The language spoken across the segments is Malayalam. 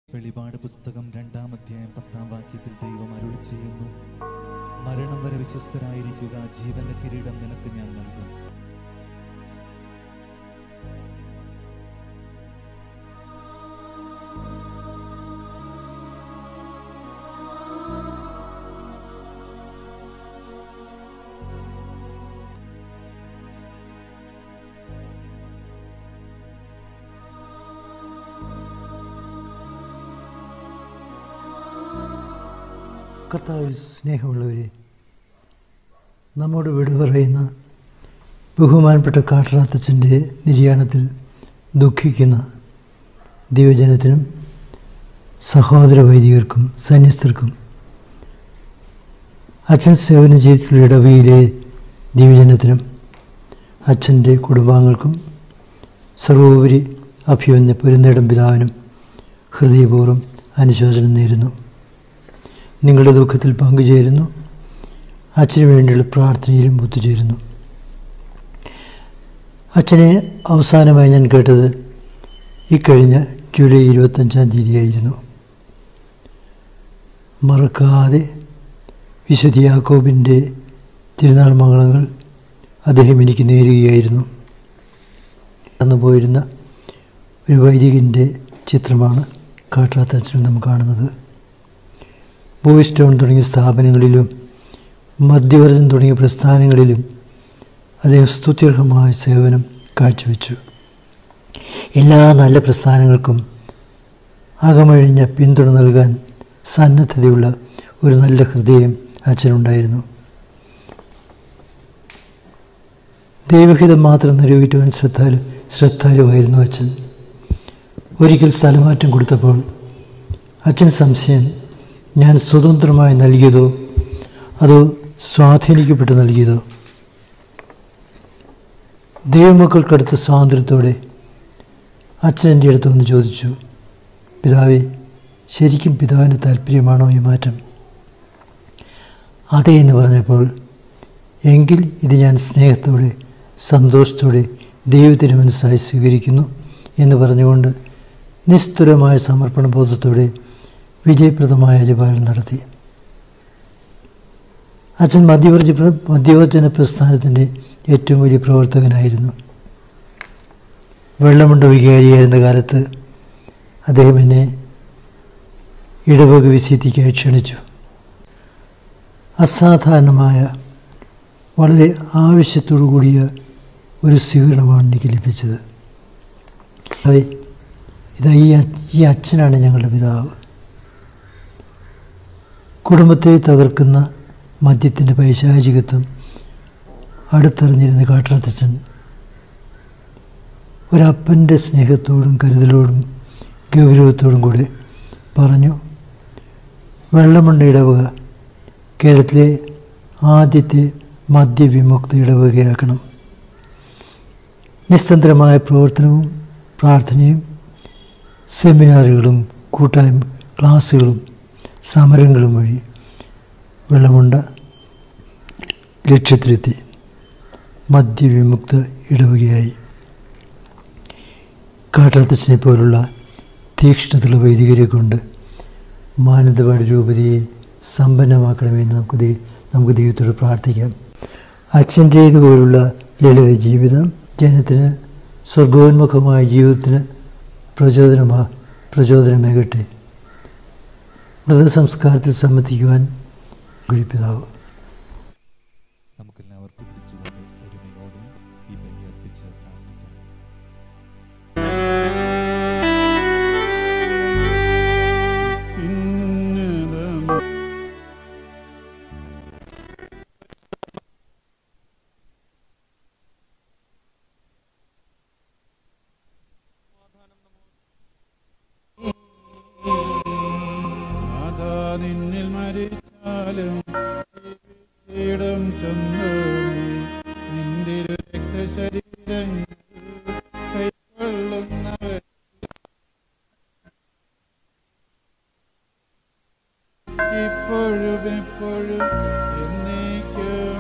വെളിപാട് പുസ്തകം രണ്ടാം അധ്യായം പത്താം വാക്യത്തിൽ ദൈവം അരുളി ചെയ്യുന്നു മരണം വരെ വിശ്വസ്തരായിരിക്കുക ജീവന്റെ കിരീടം നിനക്ക് ഞാൻ നൽകും കർത്താവിൽ സ്നേഹമുള്ളവരെ നമ്മോട് വിട പറയുന്ന ബഹുമാനപ്പെട്ട കാട്ടറാത്തച്ഛൻ്റെ നിര്യാണത്തിൽ ദുഃഖിക്കുന്ന ദൈവജനത്തിനും സഹോദര വൈദികർക്കും സന്യസ്തർക്കും അച്ഛൻ സേവനം ചെയ്തിട്ടുള്ള ഇടവയിലെ ദൈവജനത്തിനും അച്ഛൻ്റെ കുടുംബാംഗങ്ങൾക്കും സർവോപരി അഭിമന്യ പൊരുന്നേടം പിതാവിനും ഹൃദയപൂർവ്വം അനുശോചനം നേരുന്നു നിങ്ങളുടെ ദുഃഖത്തിൽ പങ്കുചേരുന്നു അച്ഛന് വേണ്ടിയുള്ള പ്രാർത്ഥനയിലും ഒത്തുചേരുന്നു അച്ഛനെ അവസാനമായി ഞാൻ കേട്ടത് ഇക്കഴിഞ്ഞ ജൂലൈ ഇരുപത്തഞ്ചാം തീയതിയായിരുന്നു മറക്കാതെ വിശുദ്ധ യാക്കോബിൻ്റെ തിരുനാൾ മംഗളങ്ങൾ അദ്ദേഹം എനിക്ക് നേരുകയായിരുന്നു കടന്നുപോയിരുന്ന ഒരു വൈദികൻ്റെ ചിത്രമാണ് കാട്ടാത്തച്ഛനിൽ നാം കാണുന്നത് ബോയ്സ് ടൗൺ തുടങ്ങിയ സ്ഥാപനങ്ങളിലും മധ്യവർജൻ തുടങ്ങിയ പ്രസ്ഥാനങ്ങളിലും അദ്ദേഹം സ്തുത്യർഹമായ സേവനം കാഴ്ചവെച്ചു എല്ലാ നല്ല പ്രസ്ഥാനങ്ങൾക്കും അകമഴിഞ്ഞ പിന്തുണ നൽകാൻ സന്നദ്ധതയുള്ള ഒരു നല്ല ഹൃദയം അച്ഛനുണ്ടായിരുന്നു ദൈവഹിതം മാത്രം നിറവേറ്റുവാൻ ശ്രദ്ധാലു ശ്രദ്ധാലുവായിരുന്നു അച്ഛൻ ഒരിക്കൽ സ്ഥലമാറ്റം കൊടുത്തപ്പോൾ അച്ഛൻ സംശയം ഞാൻ സ്വതന്ത്രമായി നൽകിയതോ അതോ സ്വാധീനിക്കപ്പെട്ട് നൽകിയതോ ദൈവമക്കൾക്കടുത്ത സ്വാതന്ത്ര്യത്തോടെ അച്ഛൻ എൻ്റെ അടുത്ത് വന്ന് ചോദിച്ചു പിതാവേ ശരിക്കും പിതാവിന് താല്പര്യമാണോ ഈ മാറ്റം അതെ എന്ന് പറഞ്ഞപ്പോൾ എങ്കിൽ ഇത് ഞാൻ സ്നേഹത്തോടെ സന്തോഷത്തോടെ ദൈവത്തിന് മനസ്സായി സ്വീകരിക്കുന്നു എന്ന് പറഞ്ഞുകൊണ്ട് നിസ്തുലമായ സമർപ്പണ ബോധത്തോടെ വിജയപ്രദമായ അജപാലനം നടത്തി അച്ഛൻ മധ്യവർജ മധ്യവർജന പ്രസ്ഥാനത്തിൻ്റെ ഏറ്റവും വലിയ പ്രവർത്തകനായിരുന്നു വെള്ളമുണ്ട വികാരിയായിരുന്ന കാലത്ത് അദ്ദേഹം എന്നെ ഇടവക വിസിറ്റിക്കായി ക്ഷണിച്ചു അസാധാരണമായ വളരെ ആവശ്യത്തോടു കൂടിയ ഒരു സ്വീകരണമാണ് എനിക്ക് ലഭിച്ചത് അതെ ഇതാ ഈ അ- ഈ അച്ഛനാണ് ഞങ്ങളുടെ പിതാവ് കുടുംബത്തെ തകർക്കുന്ന മദ്യത്തിൻ്റെ പൈശാചികത്വം അടുത്തറിഞ്ഞിരുന്ന കാട്ടറത്തച്ഛൻ ഒരപ്പൻ്റെ സ്നേഹത്തോടും കരുതലോടും ഗൗരവത്തോടും കൂടെ പറഞ്ഞു വെള്ളമുണ്ട ഇടവക കേരളത്തിലെ ആദ്യത്തെ മദ്യവിമുക്ത ഇടവകയാക്കണം നിസ്തന്ത്രമായ പ്രവർത്തനവും പ്രാർത്ഥനയും സെമിനാറുകളും കൂട്ടായ്മ ക്ലാസ്സുകളും സമരങ്ങളും വഴി വെള്ളമുണ്ട ലക്ഷ്യത്തിലെത്തി മദ്യവിമുക്ത ഇടവകയായി കാട്ടാത്തച്ഛനെ പോലുള്ള തീക്ഷ്ണതയുള്ള വൈദികരെ കൊണ്ട് മാനന്തവാടി രൂപതയെ സമ്പന്നമാക്കണമെന്ന് നമുക്ക് ദൈ- നമുക്ക് ദൈവത്തോട് പ്രാർത്ഥിക്കാം അച്ഛൻ്റേതുപോലുള്ള ലളിത ജീവിതം ജനത്തിന് സ്വർഗോന്മുഖമായ ജീവിതത്തിന് പ്രചോദനമാ പ്രചോദനമേകട്ടെ മൃതസംസ്കാരത്തിൽ സംബന്ധിക്കുവാൻ ഗുരുപിതാവ് നമുക്കെല്ലാവർക്കും തിരിച്ചുകൊണ്ട് ഒരുമയോടെ ഈ ബലി അർപ്പിച്ച് പ്രാർത്ഥിക്കാം നാഥാ നിന്നിൽ മരിച്ചാലും ജീവിച്ചിടം ചൊന്നോണേ നിന്റെ രക്തശരീരങ്ങൾ കൈക്കൊള്ളുന്നവർ ഇപ്പോഴും എപ്പോഴും എന്നേക്കും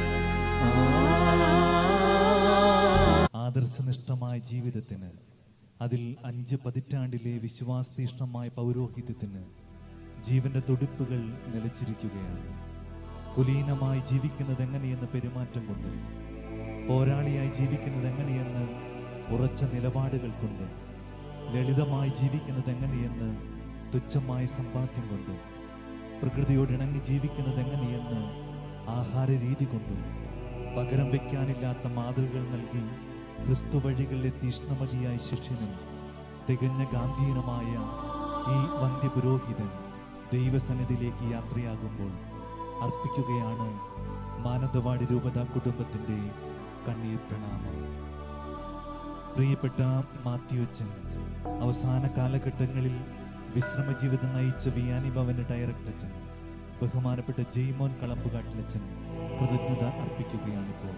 ആദർശനിഷ്ഠമായ ജീവിതത്തിന് അതിൽ അഞ്ച് പതിറ്റാണ്ടിലെ വിശ്വാസതീഷ്ണമായ പൗരോഹിത്യത്തിന് ജീവന്റെ തുടിപ്പുകൾ നിലച്ചിരിക്കുകയാണ് കുലീനമായി ജീവിക്കുന്നത് എങ്ങനെയെന്ന് പെരുമാറ്റം കൊണ്ട് പോരാളിയായി ജീവിക്കുന്നത് എങ്ങനെയെന്ന് ഉറച്ച നിലപാടുകൾ കൊണ്ട് ലളിതമായി ജീവിക്കുന്നത് എങ്ങനെയെന്ന് തുച്ഛമായ സമ്പാദ്യം കൊണ്ട് പ്രകൃതിയോട് ഇണങ്ങി ജീവിക്കുന്നത് എങ്ങനെയെന്ന് ആഹാര രീതി കൊണ്ടും പകരം വയ്ക്കാനില്ലാത്ത മാതൃകകൾ നൽകി ക്രിസ്തു വഴികളിലെ തീഷ്ണമതിയായ ശിഷ്യനും തികഞ്ഞ ഗാന്ധിയനുമായ ഈ വന്ധ്യപുരോഹിതൻ ദൈവസന്നിധിയിലേക്ക് യാത്രയാകുമ്പോൾ അർപ്പിക്കുകയാണ് മാനന്തവാടി രൂപത കുടുംബത്തിന്റെ കണ്ണീർ പ്രണാമം പ്രിയപ്പെട്ട മാത്യുവച്ചൻ അവസാന കാലഘട്ടങ്ങളിൽ വിശ്രമ ജീവിതം നയിച്ച വിയാനി ഭവന്റെ ഡയറക്ടറച്ചൻ ബഹുമാനപ്പെട്ട ജെയ്മോൻ കളമ്പുകാട്ടിലച്ചൻ കൃതജ്ഞത അർപ്പിക്കുകയാണിപ്പോൾ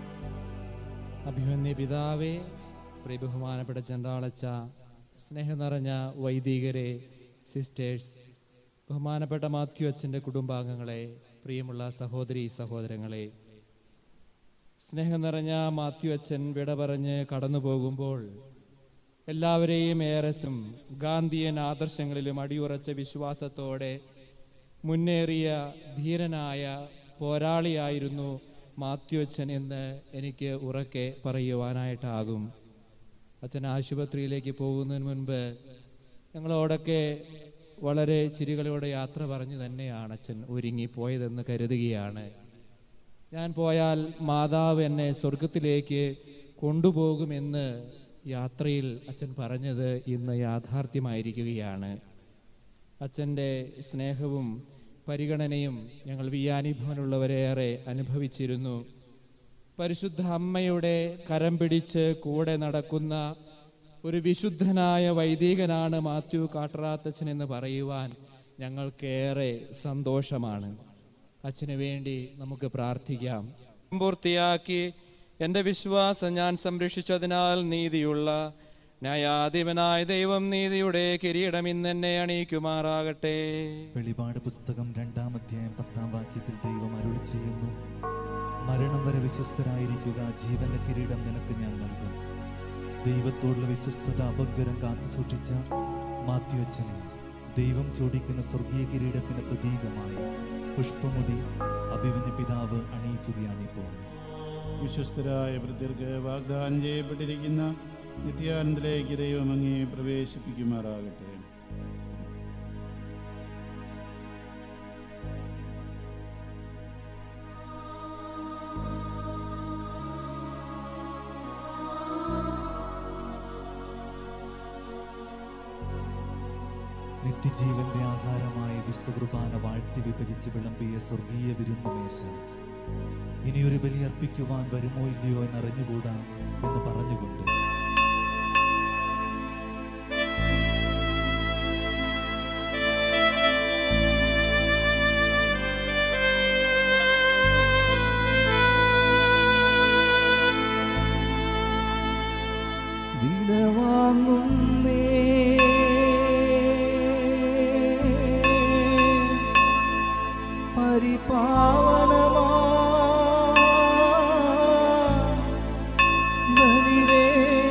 അഭിമന്യ പിതാവേ പ്രിയ ബഹുമാനപ്പെട്ട ചന്ദ്രാളച്ച സ്നേഹം നിറഞ്ഞ വൈദികരെ സിസ്റ്റേഴ്സ് ബഹുമാനപ്പെട്ട മാത്യു അച്ഛൻ്റെ കുടുംബാംഗങ്ങളെ പ്രിയമുള്ള സഹോദരി സഹോദരങ്ങളെ സ്നേഹം നിറഞ്ഞ മാത്യു അച്ഛൻ വിട പറഞ്ഞ് കടന്നു പോകുമ്പോൾ എല്ലാവരെയും ഏറെസും ഗാന്ധിയൻ ആദർശങ്ങളിലും അടിയുറച്ച വിശ്വാസത്തോടെ മുന്നേറിയ ധീരനായ പോരാളിയായിരുന്നു മാത്യു അച്ഛൻ എന്ന് എനിക്ക് ഉറക്കെ പറയുവാനായിട്ടാകും അച്ഛൻ ആശുപത്രിയിലേക്ക് പോകുന്നതിന് മുൻപ് ഞങ്ങളോടൊക്കെ വളരെ ചിരികളോടെ യാത്ര പറഞ്ഞു തന്നെയാണ് അച്ഛൻ ഒരുങ്ങിപ്പോയതെന്ന് കരുതുകയാണ് ഞാൻ പോയാൽ മാതാവ് എന്നെ സ്വർഗത്തിലേക്ക് കൊണ്ടുപോകുമെന്ന് യാത്രയിൽ അച്ഛൻ പറഞ്ഞത് ഇന്ന് യാഥാർത്ഥ്യമായിരിക്കുകയാണ് അച്ഛൻ്റെ സ്നേഹവും പരിഗണനയും ഞങ്ങൾ വിയാനി ഭവനുള്ളവരേറെ അനുഭവിച്ചിരുന്നു പരിശുദ്ധ അമ്മയുടെ കരം പിടിച്ച് കൂടെ നടക്കുന്ന ഒരു വിശുദ്ധനായ വൈദികനാണ് മാത്യു കാട്ടറാത്തച്ഛൻ എന്ന് പറയുവാൻ ഞങ്ങൾക്കേറെ സന്തോഷമാണ് അച്ഛന് വേണ്ടി നമുക്ക് പ്രാർത്ഥിക്കാം പൂർത്തിയാക്കി എൻ്റെ വിശ്വാസം ഞാൻ സംരക്ഷിച്ചതിനാൽ നീതിയുള്ള ന്യായാധിപനായ ദൈവം നീതിയുടെ കിരീടം ഇന്ന് എന്നെ അണിയിക്കുമാറാകട്ടെ വെളിപാട് പുസ്തകം രണ്ടാം അധ്യായം പത്താം വാക്യത്തിൽ ദൈവം അരുളി ചെയ്യുന്നു മരണം വരെ വിശ്വസ്തരായിരിക്കുക ജീവന്റെ കിരീടം നിനക്ക് ഞാൻ നൽകും ദൈവത്തോടുള്ള വിശ്വസ്തത അപഗ്രഹം കാത്തു സൂക്ഷിച്ച മാത്യുവച്ചനെ ദൈവം ചോദിക്കുന്ന സ്വർഗീയ കിരീടത്തിന്റെ പ്രതീകമായി പുഷ്പമുടി അഭിവന്യ പിതാവ് അണിയിക്കുകയാണിപ്പോൾ വിശ്വസ്തരായ വൃദ്ധർക്ക് വാഗ്ദാനം ചെയ്യപ്പെട്ടിരിക്കുന്ന നിത്യാനന്ദത്തിലേക്ക് ദൈവം അങ്ങേ പ്രവേശിപ്പിക്കുമാറാകട്ടെ നിത്യജീവന്റെ ആഹാരമായ വിശുദ്ധ കുർബാന വാഴ്ത്തി വിഭജിച്ച് വിളമ്പിയ സ്വർഗീയ വിരുന്നുമേശ ഇനിയൊരു ബലി അർപ്പിക്കുവാൻ വരുമോ ഇല്ലയോ എന്നറിഞ്ഞുകൂടാ എന്ന് പറഞ്ഞുകൊണ്ട് വിടവാങ്ങുന്നേ പരിപാവനമാ ബലിവേദിയിൽ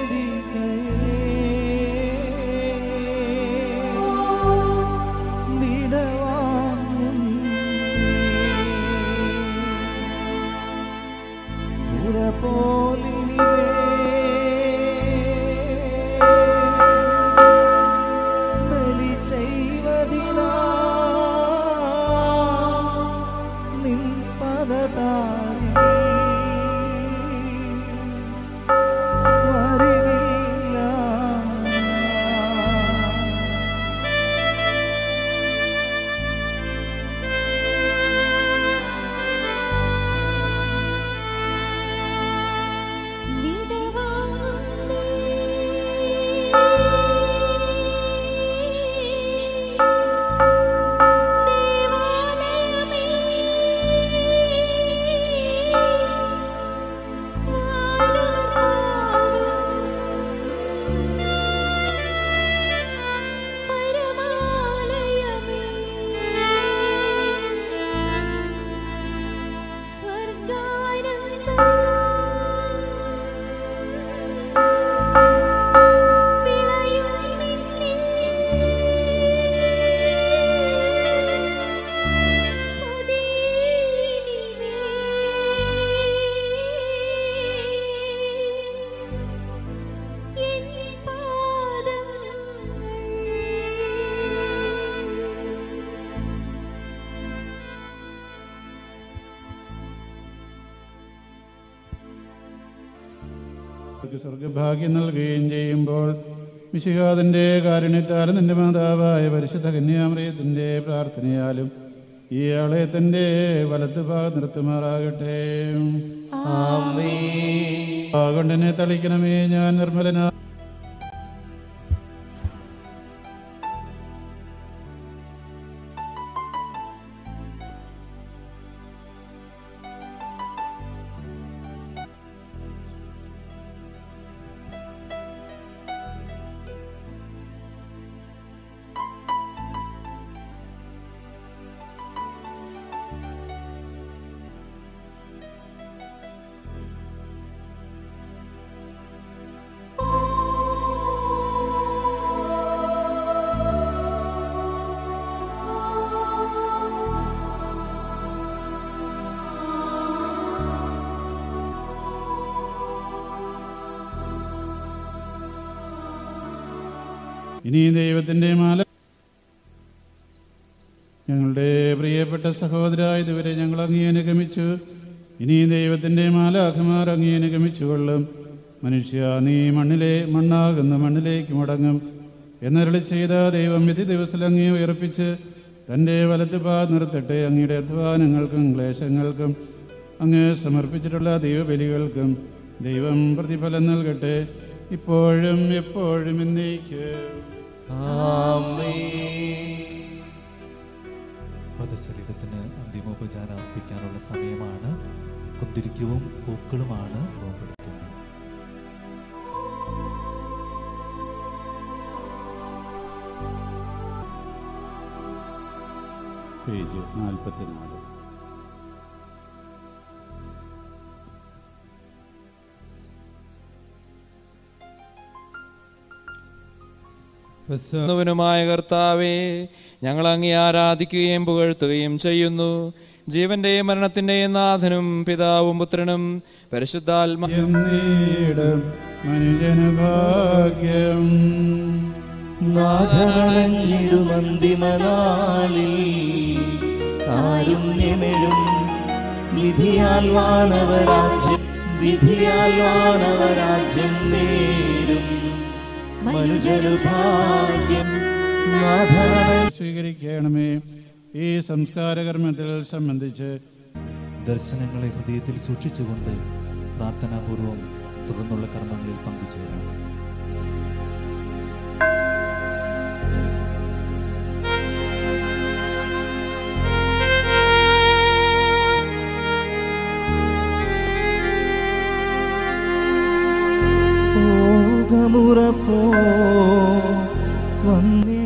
സ്വർഗഭാഗ്യം നൽകുകയും ചെയ്യുമ്പോൾ മിശിഹാദിൻ്റെ കാരുണ്യത്താലും നിന്റെ മാതാവായ പരിശുദ്ധ കന്യാമറിയത്തിൻ്റെ പ്രാർത്ഥനയാലും ഇയാളെ തൻ്റെ വലത്ത് ഭാഗം നിർത്തുമാറാകട്ടെ കൊണ്ടെന്നെ തളിക്കണമേ ഞാൻ നിർമ്മലനാ ഇനി ദൈവത്തിൻ്റെ മാല ഞങ്ങളുടെ പ്രിയപ്പെട്ട സഹോദര ഇതുവരെ ഞങ്ങൾ അങ്ങേ അനുഗമിച്ചു ഇനി ദൈവത്തിൻ്റെ മാലാഖമാർ അങ്ങേ അനുഗമിച്ചു കൊള്ളും മനുഷ്യ നീ മണ്ണിലെ മണ്ണാകുന്ന മണ്ണിലേക്ക് മടങ്ങും എന്നരളി ചെയ്ത ദൈവം വിധി ദിവസം അങ്ങേ ഉയർപ്പിച്ച് തൻ്റെ വലത്ത് പാ നിർത്തട്ടെ അങ്ങയുടെ അധ്വാനങ്ങൾക്കും ക്ലേശങ്ങൾക്കും അങ്ങ് സമർപ്പിച്ചിട്ടുള്ള ദൈവബലികൾക്കും ദൈവം പ്രതിഫലം നൽകട്ടെ ഇപ്പോഴും എപ്പോഴും എന്നേക്ക് വധശരീരത്തിന് അന്തിമോപചാരം അർപ്പിക്കാനുള്ള സമയമാണ് കുന്തിരിക്കവും പൂക്കളുമാണ് ഓപ്പെടുത്തുന്നത് പേജ് നാൽപ്പത്തിനാല് ുമായ കർത്താവേ ഞങ്ങൾ അങ്ങേ ആരാധിക്കുകയും പുകഴ്ത്തുകയും ചെയ്യുന്നു ജീവന്റെയും മരണത്തിന്റെയും നാഥനും പിതാവും പുത്രനും പരിശുദ്ധാത്മ എന്നീടും മനുജന് ഭാഗ്യം നാഥനഞ്ഞിടുമന്തിമനാളിൽ കാരുണ്യമെഴും വിധിയാൽ വാനവരാജ്യം വിധിയാൽ വാനവരാജ്യം നേരും മനുജനു ഭാഗ്യം നാഥന സ്വീകരിക്കണമേ ഈ സംസ്കാര കർമ്മത്തിൽ സംബന്ധിച്ച് ദർശനങ്ങളെ ഹൃദയത്തിൽ സൂക്ഷിച്ചുകൊണ്ട് പ്രാർത്ഥനാപൂർവം തുടർന്നുള്ള കർമ്മങ്ങളിൽ പങ്കുചേരാം പോകമുറപ്പോ വന്യ